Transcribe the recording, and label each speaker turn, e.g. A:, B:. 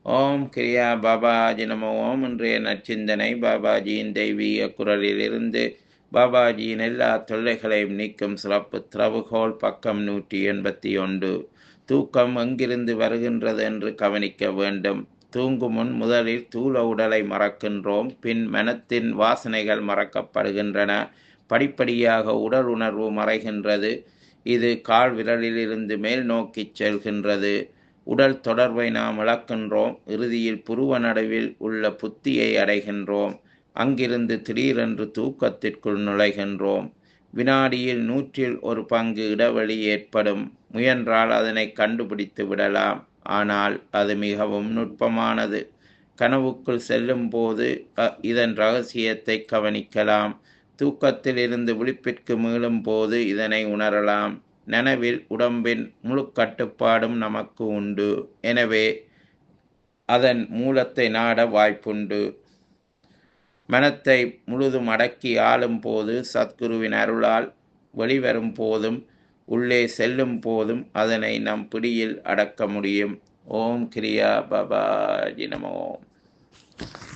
A: ஓம் கிரியா பாபாஜி நம ஓம் இன்றைய நற்சிந்தனை பாபாஜியின் தெய்வீக குரலிலிருந்து பாபாஜியின் எல்லா தொல்லைகளையும் நீக்கும் சிறப்பு திறவுகோல் பக்கம் நூற்றி எண்பத்தி ஒன்று தூக்கம் எங்கிருந்து வருகின்றது என்று கவனிக்க வேண்டும் தூங்கும் முன் முதலில் தூள உடலை மறக்கின்றோம் பின் மனத்தின் வாசனைகள் மறக்கப்படுகின்றன படிப்படியாக உடல் உணர்வு மறைகின்றது இது கால் விரலிலிருந்து மேல் நோக்கி செல்கின்றது உடல் தொடர்பை நாம் இழக்கின்றோம் இறுதியில் புருவ நடுவில் உள்ள புத்தியை அடைகின்றோம் அங்கிருந்து திடீரென்று தூக்கத்திற்குள் நுழைகின்றோம் வினாடியில் நூற்றில் ஒரு பங்கு இடைவெளி ஏற்படும் முயன்றால் அதனை கண்டுபிடித்து விடலாம் ஆனால் அது மிகவும் நுட்பமானது கனவுக்குள் செல்லும் போது இதன் ரகசியத்தை கவனிக்கலாம் தூக்கத்தில் இருந்து விழிப்பிற்கு மீளும் போது இதனை உணரலாம் நனவில் உடம்பின் முழு கட்டுப்பாடும் நமக்கு உண்டு எனவே அதன் மூலத்தை நாட வாய்ப்புண்டு மனத்தை முழுதும் அடக்கி ஆளும் போது சத்குருவின் அருளால் வெளிவரும் போதும் உள்ளே செல்லும் போதும் அதனை நம் பிடியில் அடக்க முடியும் ஓம் கிரியா பாபாஜி நம ஓம்